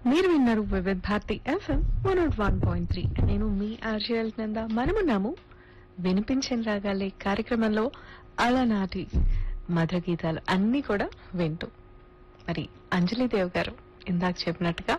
మీరు విన్నారు Vividh Bharati FM one nought one point three నేను మీ ఆర్జల్ నంద మనమున్నాము వినిపించిన రాగాలే కార్యక్రమంలో అలనాటి మధుర గీతాలు అన్ని కూడా వింటూ మరి అంజలి దేవ్ గారు ఇందాక చెప్పినట్టుగా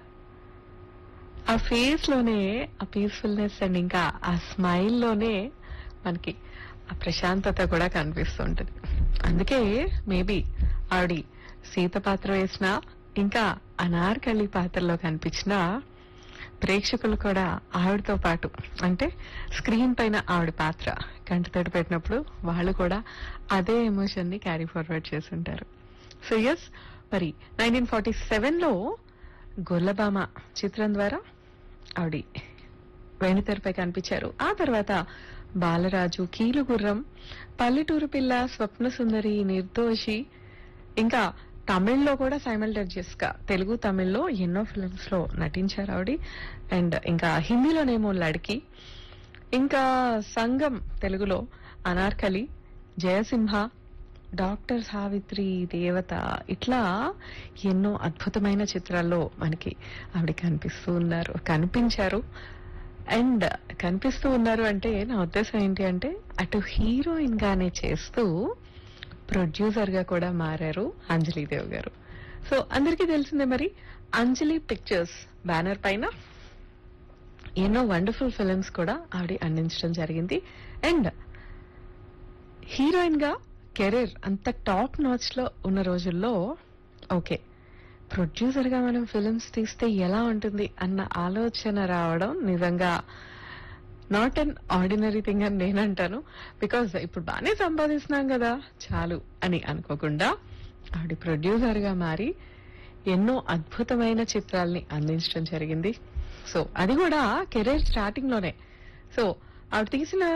ఆ ఫేస్ లోనే ఆ పీస్ఫుల్నెస్ అండ్ ఇంకా ఆ స్మైల్ లోనే మనకి ఆ ప్రశాంతత కూడా కనిపిస్తుంటది అందుకే మేబీ ఆవిడ సీత పాత్ర వేసిన ఇంకా అనార్కలి పాత్రలో కనిపించిన ప్రేక్షకులు కూడా ఆవిడతో పాటు అంటే స్క్రీన్ పైన ఆవిడ పాత్ర కంటితోటి పెట్టినప్పుడు వాళ్ళు కూడా అదే ఎమోషన్ ని క్యారీ ఫార్వర్డ్ చేస్తుంటారు సో ఎస్ మరి నైన్టీన్ ఫార్టీ సెవెన్ లో గొల్లబామ చిత్రం ద్వారా ఆవిడ వెండితెరపై కనిపించారు ఆ తర్వాత బాలరాజు కీలుగుర్రం పల్లెటూరు పిల్ల స్వప్న సుందరి నిర్దోషి ఇంకా తమిళ్లో కూడా సైమల్టేనియస్ గా తెలుగు తమిళ్లో ఎన్నో ఫిల్మ్స్ లో నటించారు ఆవిడ అండ్ ఇంకా హిందీలోనేమో లడికి ఇంకా సంగం తెలుగులో అనార్కలి జయసింహ డాక్టర్ సావిత్రి దేవత ఇట్లా ఎన్నో అద్భుతమైన చిత్రాల్లో మనకి ఆవిడ కనిపిస్తూ ఉన్నారు కనిపించారు అండ్ కనిపిస్తూ ఉన్నారు అంటే నా ఉద్దేశం ఏంటి అంటే అటు హీరోయిన్ గానే చేస్తూ ప్రొడ్యూసర్ గా కూడా మారారు అంజలి దేవ్ గారు సో అందరికీ తెలిసిందే మరి అంజలి పిక్చర్స్ బ్యానర్ పైన ఎన్నో వండర్ఫుల్ ఫిలిమ్స్ కూడా ఆవిడ అందించడం జరిగింది అండ్ హీరోయిన్ గా కెరీర్ అంత టాప్ నాచ్ లో ఉన్న రోజుల్లో ఓకే ప్రొడ్యూసర్ గా మనం ఫిలిమ్స్ తీస్తే ఎలా ఉంటుంది అన్న ఆలోచన రావడం నిజంగా నాట్ అన్ ఆర్డినరీ థింగ్ అని నేను అంటాను బికాజ్ ఇప్పుడు బాగానే సంపాదిస్తున్నాం కదా చాలు అని అనుకోకుండా ఆవిడ ప్రొడ్యూసర్ గా మారి ఎన్నో అద్భుతమైన చిత్రాల్ని అందించడం జరిగింది సో అది కూడా కెరీర్ స్టార్టింగ్ లోనే సో ఆవిడ తీసిన